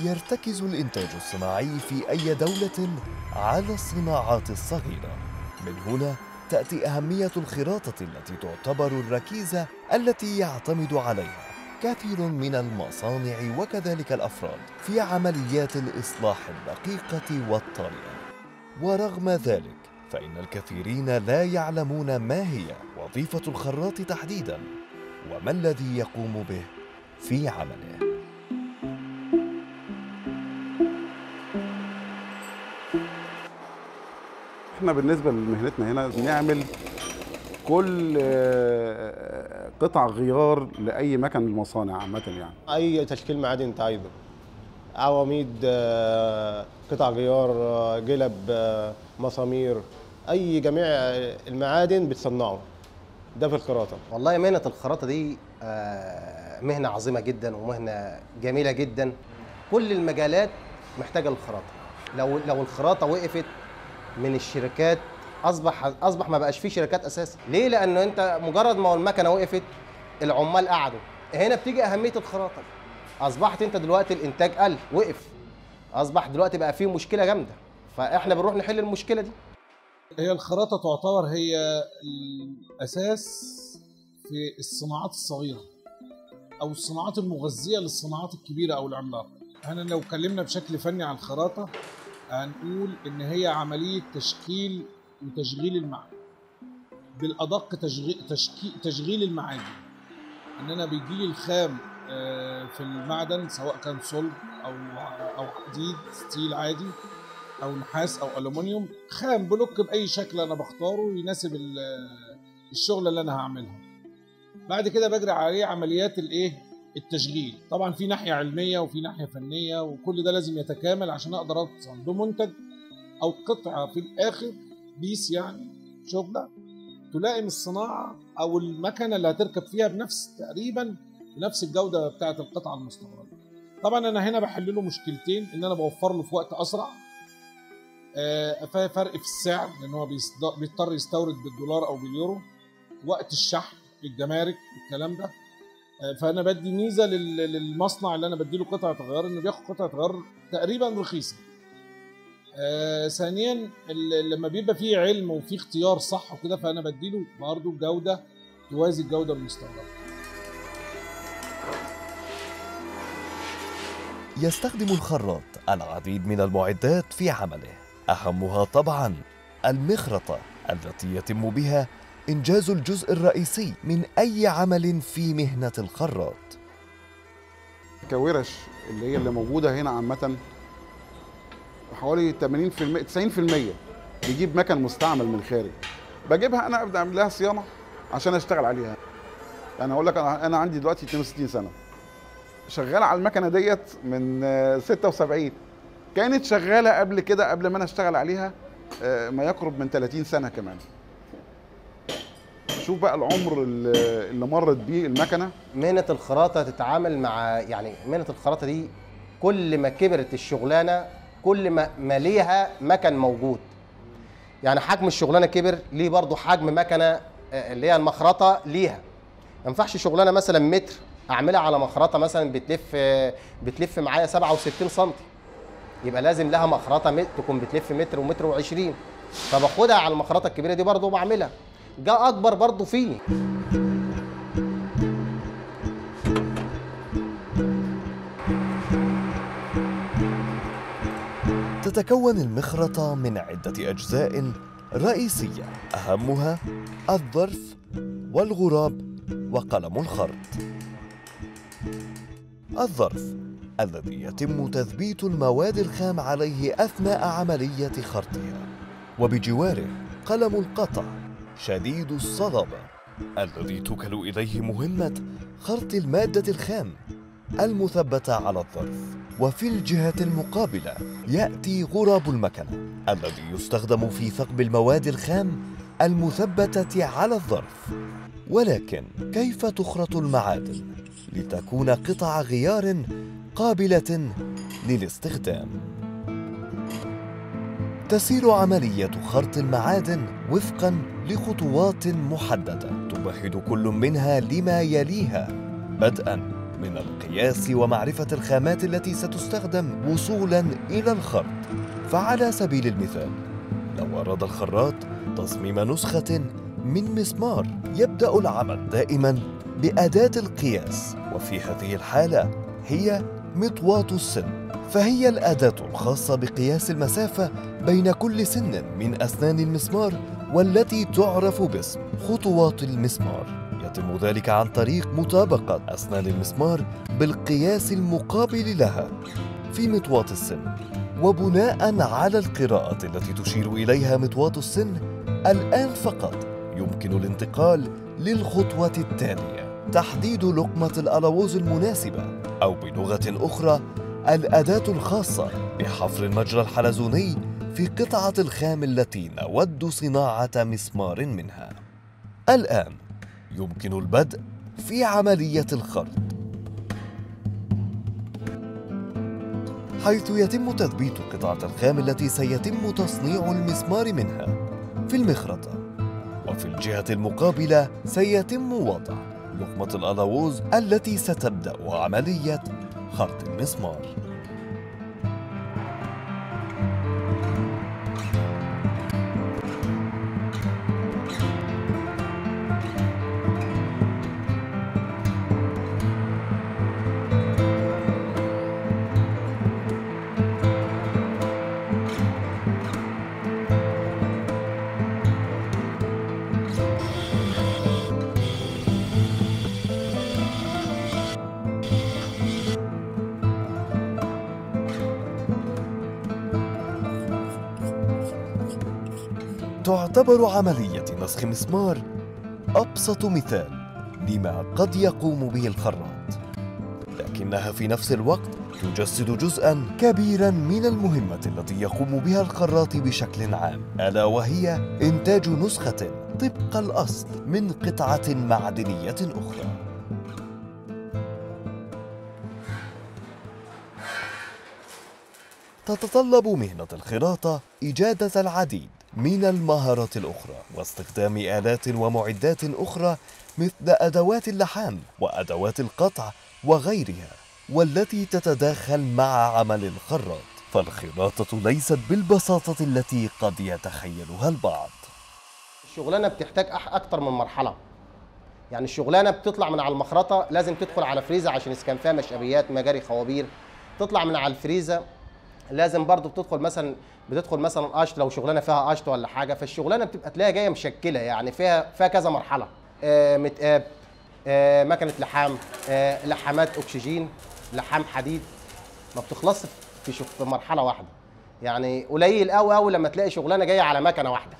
يرتكز الإنتاج الصناعي في أي دولة على الصناعات الصغيرة من هنا تأتي أهمية الخراطة التي تعتبر الركيزة التي يعتمد عليها كثير من المصانع وكذلك الأفراد في عمليات الإصلاح الدقيقة والطارئة ورغم ذلك فإن الكثيرين لا يعلمون ما هي وظيفة الخراط تحديداً وما الذي يقوم به في عمله احنا بالنسبه لمهنتنا هنا بنعمل كل آه، قطع غيار لاي مكن المصانع عامه يعني اي تشكيل معادن انت عايزه عواميد آه، قطع غيار آه، جلب آه، مسامير اي جميع المعادن بتصنعه ده في الخراطه والله مهنة الخراطة دي آه، مهنة عظيمة جدا ومهنة جميلة جدا كل المجالات محتاجة للخراطة لو لو الخراطة وقفت من الشركات أصبح أصبح ما بقاش فيه شركات أساسا ليه؟ لأنه أنت مجرد ما المكنة وقفت العمال قعدوا هنا بتيجي أهمية الخراطة أصبحت أنت دلوقتي الإنتاج قل وقف أصبح دلوقتي بقى فيه مشكلة جامدة فإحنا بنروح نحل المشكلة دي هي الخراطة تعتبر هي الأساس في الصناعات الصغيرة أو الصناعات المغذية للصناعات الكبيرة أو العملاقة. احنا لو اتكلمنا بشكل فني عن الخراطة هنقول إن هي عملية تشكيل وتشغيل المعدن. بالأدق تشغيل تشكي تشغيل المعادن. إن أنا بيجيلي الخام آه، في المعدن سواء كان صلب أو أو حديد ستيل عادي او نحاس او الومنيوم خام بلوك باي شكل انا بختاره يناسب ال- الشغله اللي انا هعملها بعد كده بجري عليه عمليات الايه التشغيل طبعا في ناحيه علميه وفي ناحيه فنيه وكل ده لازم يتكامل عشان اقدر اوصل بمنتج او قطعه في الاخر بيس يعني شغله تلائم الصناعه او المكنه اللي هتركب فيها بنفس تقريبا بنفس الجوده بتاعه القطعه المستورده طبعا انا هنا بحل له مشكلتين ان انا بوفر له في وقت اسرع آه، في فرق في السعر لان هو بيصد- بيضطر يستورد بالدولار او باليورو وقت الشحن الجمارك الكلام ده آه، فانا بدي ميزه لل- للمصنع اللي انا بديله قطعه غيار انه بياخد قطعه غيار تقريبا رخيصه آه، ثانيا ال- لما بيبقى فيه علم وفيه اختيار صح وكده فانا بديله برضه جوده توازي الجوده المستورده يستخدم الخراط العديد من المعدات في عمله اهمها طبعا المخرطه التي يتم بها انجاز الجزء الرئيسي من اي عمل في مهنه الخراط كورش اللي هي اللي موجوده هنا عامه حوالي 80% 90% بيجيب مكن مستعمل من الخارج بجيبها انا ابدا اعمل لها صيانه عشان اشتغل عليها يعني اقول لك انا أنا عندي دلوقتي 62 سنه شغال على المكنه ديت من آه، 76 كانت شغاله قبل كده قبل ما انا اشتغل عليها آه، ما يقرب من 30 سنه كمان شوف بقى العمر اللي اللي مرت بيه المكنه مهنة الخراطة تتعامل مع يعني مهنة الخراطة دي كل ما كبرت الشغلانة كل ما ما ليها مكن موجود يعني حجم الشغلانة كبر ليه برضو حجم مكنة آه، اللي هي المخرطة ليها ما ينفعش شغلانة مثلا متر أعملها على مخرطة مثلا بتلف آه، بتلف معايا 67 سم يبقى لازم لها مخرطة مت- تكون بتلف متر ومتر وعشرين فباخدها على المخرطة الكبيرة دي برضو وبعملها جاء أكبر برضو فيني تتكون المخرطة من عدة أجزاء رئيسية أهمها الظرف والغراب وقلم الخرط. الظرف الذي يتم تثبيت المواد الخام عليه أثناء عملية خرطها، وبجواره قلم القطع شديد الصلابة الذي توكل إليه مهمة خرط المادة الخام المثبتة على الظرف وفي الجهة المقابلة يأتي غراب المكنة الذي يستخدم في ثقب المواد الخام المثبتة على الظرف ولكن كيف تخرط المعادن لتكون قطع غيار قابلة للاستخدام تسير عملية خرط المعادن وفقا لخطوات محددة تمهد كل منها لما يليها بدءا من القياس ومعرفة الخامات التي ستستخدم وصولا إلى الخرط فعلى سبيل المثال لو أراد الخراط تصميم نسخة من مسمار يبدأ العمل دائما بأداة القياس وفي هذه الحالة هي مطواة السن فهي الأداة الخاصة بقياس المسافة بين كل سن من أسنان المسمار والتي تعرف باسم خطوات المسمار يتم ذلك عن طريق مطابقة أسنان المسمار بالقياس المقابل لها في مطواة السن وبناء على القراءة التي تشير إليها مطواة السن الآن فقط يمكن الانتقال للخطوة التالية تحديد لقمة الألوز المناسبة أو بلغة أخرى الأداة الخاصة بحفر المجرى الحلزوني في قطعة الخام التي نود صناعة مسمار منها. الآن يمكن البدء في عملية الخرط. حيث يتم تثبيت قطعة الخام التي سيتم تصنيع المسمار منها في المخرطة. وفي الجهة المقابلة سيتم وضع لقمة الألوز التي ستبدأ عملية خرط المسمار. تعتبر عملية نسخ مسمار أبسط مثال لما قد يقوم به الخراط لكنها في نفس الوقت تجسد جزءا كبيرا من المهمة التي يقوم بها الخراط بشكل عام ألا وهي إنتاج نسخة طبق الأصل من قطعة معدنية أخرى تتطلب مهنة الخراطة إجادة العديد من المهارات الأخرى واستخدام آلات ومعدات أخرى مثل أدوات اللحام وأدوات القطع وغيرها والتي تتداخل مع عمل الخراط فالخراطة ليست بالبساطة التي قد يتخيلها البعض الشغلانه بتحتاج أح اكتر من مرحله يعني الشغلانه بتطلع من على المخرطه لازم تدخل على فريزه عشان اذا كان فيها مشابيات مجاري خوابير تطلع من على الفريزه لازم برضو بتدخل مثلا بتدخل مثلا قشط لو شغلانه فيها قشط ولا حاجه فالشغلانه بتبقى تلاقيها جايه مشكله يعني فيها فيها كذا مرحله آه متقاب آه مكنه لحام آه لحامات اكسجين لحام حديد ما بتخلصش في شغ- في مرحله واحده يعني قليل قوي قوي لما تلاقي شغلانه جايه على مكنه واحده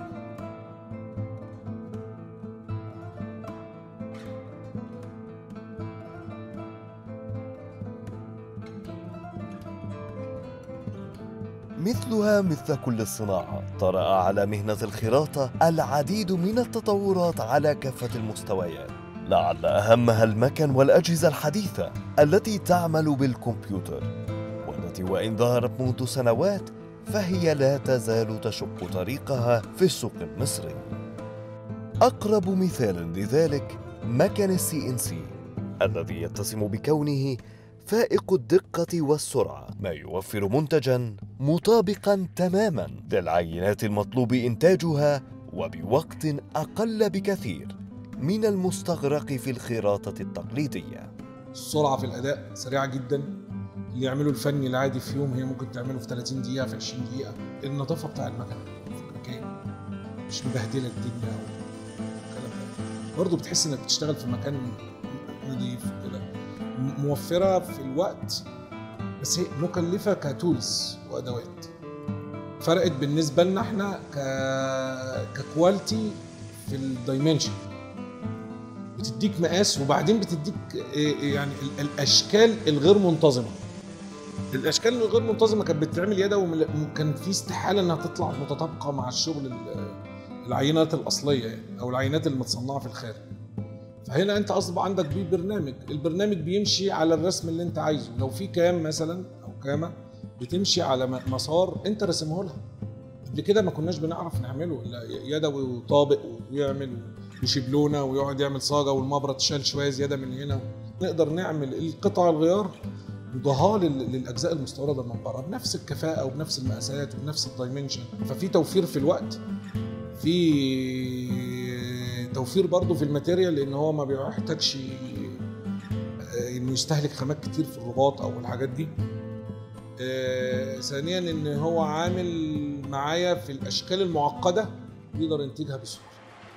مثلها مثل كل الصناعة طرأ على مهنة الخراطة العديد من التطورات على كافة المستويات لعل أهمها المكن والأجهزة الحديثة التي تعمل بالكمبيوتر والتي وإن ظهرت منذ سنوات فهي لا تزال تشق طريقها في السوق المصري أقرب مثال لذلك مكن السي ان سي الذي يتسم بكونه فائق الدقة والسرعة ما يوفر منتجا مطابقا تماما للعينات المطلوب إنتاجها وبوقت أقل بكثير من المستغرق في الخراطة التقليدية السرعه في الاداء سريعه جدا اللي يعمله الفني العادي في يوم هي ممكن تعمله في 30 دقيقه في 20 دقيقه النظافه بتاع المكنه في المكان مش مبهدله الدنيا والكلام ده برضه بتحس انك بتشتغل في مكان نظيف كده م- موفره في الوقت بس هي مكلفه كتولز وادوات فرقت بالنسبه لنا احنا ك ككواليتي في الدايمنشن بتديك مقاس وبعدين بتديك إيه- يعني ال- الاشكال الغير منتظمه الاشكال الغير منتظمه كانت بتتعمل يدوي وكان في استحاله انها تطلع متطابقه مع الشغل ال- العينات الاصليه يعني او العينات المتصنعه في الخارج فهنا انت اصبح عندك بيه برنامج البرنامج بيمشي على الرسم اللي انت عايزه لو في كام مثلا او كامه بتمشي على م- مسار انت راسمه لها قبل كده ما كناش بنعرف نعمله لا يدوي وطابق ويعمل وشبلونه ويقعد يعمل صاجه والمبرد شال شويه زياده من هنا نقدر نعمل القطع الغيار مضاهاه لل- للاجزاء المستورده من بره بنفس الكفاءه وبنفس المقاسات وبنفس الدايمنشن ففي توفير في الوقت في توفير برضه في الماتيريال لان هو ما بيحتاجش آه، انه يستهلك خامات كتير في الرباط او الحاجات دي آه، ثانيا ان هو عامل معايا في الاشكال المعقده يقدر ينتجها بسهوله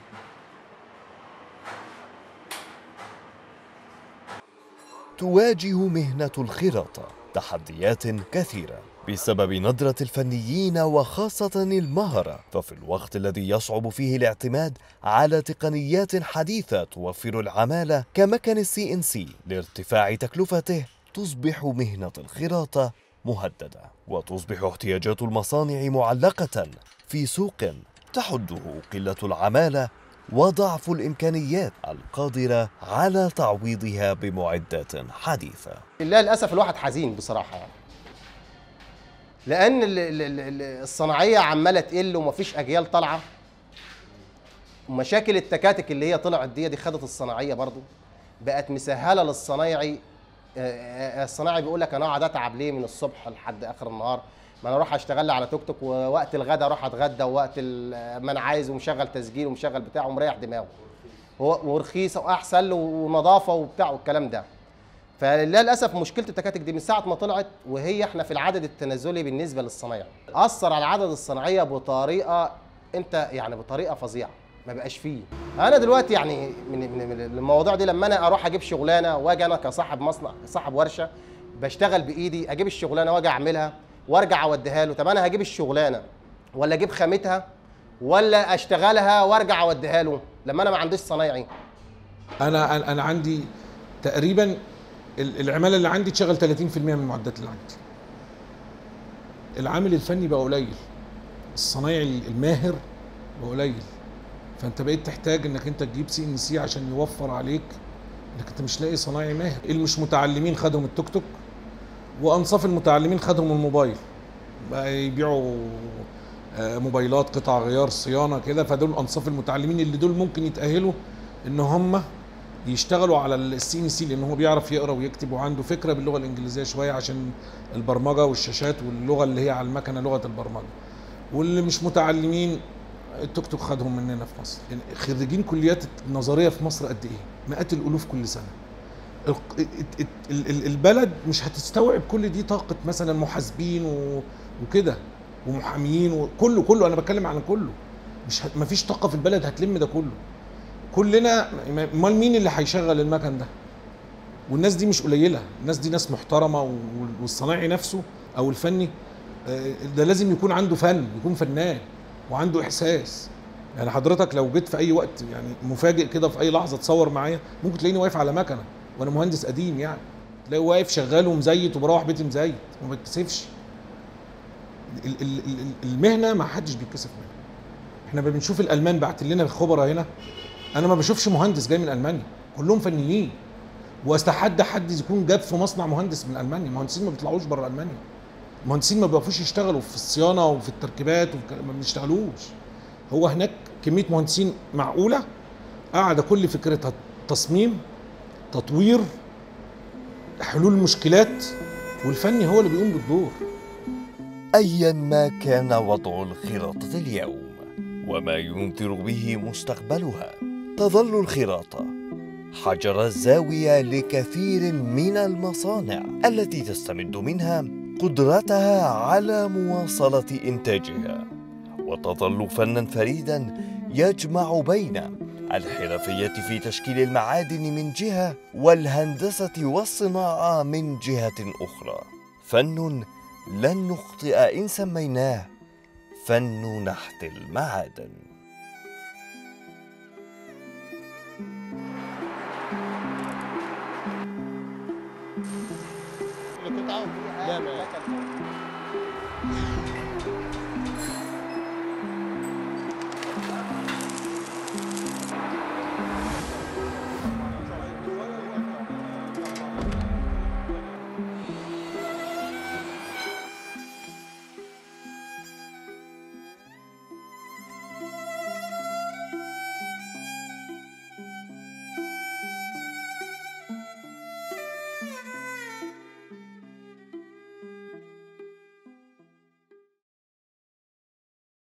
تواجه مهنة الخراطة تحديات كثيرة بسبب ندرة الفنيين وخاصة المهرة ففي الوقت الذي يصعب فيه الاعتماد على تقنيات حديثة توفر العمالة كمكن السي ان سي لارتفاع تكلفته تصبح مهنة الخراطة مهددة وتصبح احتياجات المصانع معلقة في سوق تحده قلة العمالة وضعف الإمكانيات القادرة على تعويضها بمعدات حديثة لا للاسف الواحد حزين بصراحه يعني لان ال- ال- ال- ال- الصناعيه عماله تقل ومفيش اجيال طالعه ومشاكل التكاتك اللي هي طلعت دي دي خدت الصناعيه برضو بقت مسهله للصنايعي آه، آه، الصنايعي بيقول لك انا اقعد اتعب ليه من الصبح لحد اخر النهار ما انا اروح اشتغل لي على توك توك ووقت الغدا اروح اتغدى ووقت ال- ما انا عايز ومشغل تسجيل ومشغل بتاع ومريح دماغه هو ورخيصه واحسن له ونظافه وبتاع والكلام ده فللاسف مشكله التكاتك دي من ساعه ما طلعت وهي احنا في العدد التنازلي بالنسبه للصنايع اثر على العدد الصناعيه بطريقه انت يعني بطريقه فظيعه ما بقاش فيه انا دلوقتي يعني من, من, من المواضيع دي لما انا اروح اجيب شغلانه واجي انا كصاحب مصنع صاحب ورشه بشتغل بايدي اجيب الشغلانه واجي اعملها وارجع اوديها له طب انا هجيب الشغلانه ولا اجيب خامتها ولا اشتغلها وارجع اوديها له لما انا ما عنديش صنايعي انا انا أنا عندي تقريبا ال- العماله اللي عندي تشغل 30% من المعدات اللي عندي العامل الفني بقى قليل الصنايعي الماهر بقى قليل فانت بقيت تحتاج انك انت تجيب سي ان سي عشان يوفر عليك انك انت مش لاقي صنايعي ماهر اللي مش متعلمين خدهم التوك توك وانصاف المتعلمين خدهم الموبايل بقى يبيعوا آه، موبايلات قطع غيار صيانه كده فدول انصاف المتعلمين اللي دول ممكن يتاهلوا ان هم يشتغلوا على السي ان سي لان هو بيعرف يقرا ويكتب وعنده فكره باللغه الانجليزيه شويه عشان البرمجه والشاشات واللغه اللي هي على المكنه لغه البرمجه واللي مش متعلمين التوك توك خدهم مننا في مصر يعني خريجين كليات النظريه في مصر قد ايه مئات الالوف كل سنه الق- ال- ال- ال- البلد مش هتستوعب كل دي طاقه مثلا محاسبين و- وكده ومحاميين وكله كله انا بتكلم عن كله مش ما فيش طاقه في البلد هتلم ده كله كلنا امال مين اللي هيشغل المكن ده والناس دي مش قليله الناس دي ناس محترمه وال- والصنايعي نفسه او الفني آه، ده لازم يكون عنده فن يكون فنان وعنده احساس يعني حضرتك لو جيت في اي وقت يعني مفاجئ كده في اي لحظه تصور معايا ممكن تلاقيني واقف على مكنه وانا مهندس قديم يعني تلاقي واقف شغال ومزيت وبروح بيتي مزيت وما بتكسفش ال- ال- ال- المهنه ما حدش بيتكسف منها احنا بنشوف الالمان بعت لنا الخبراء هنا انا ما بشوفش مهندس جاي من المانيا كلهم فنيين واستحد حد يكون جاب في مصنع مهندس من المانيا المهندسين ما بيطلعوش بره المانيا المهندسين ما بيقفوش يشتغلوا في الصيانه وفي التركيبات وفي ما بيشتغلوش هو هناك كميه مهندسين معقوله قاعده كل فكرتها تصميم تطوير حلول مشكلات والفني هو اللي بيقوم بالدور ايا ما كان وضع الخراطه اليوم وما ينذر به مستقبلها تظل الخراطه حجر الزاويه لكثير من المصانع التي تستمد منها قدرتها على مواصله انتاجها وتظل فنا فريدا يجمع بين الحرفيه في تشكيل المعادن من جهه والهندسه والصناعه من جهه اخرى فن لن نخطئ إن سميناه فن نحت المعادن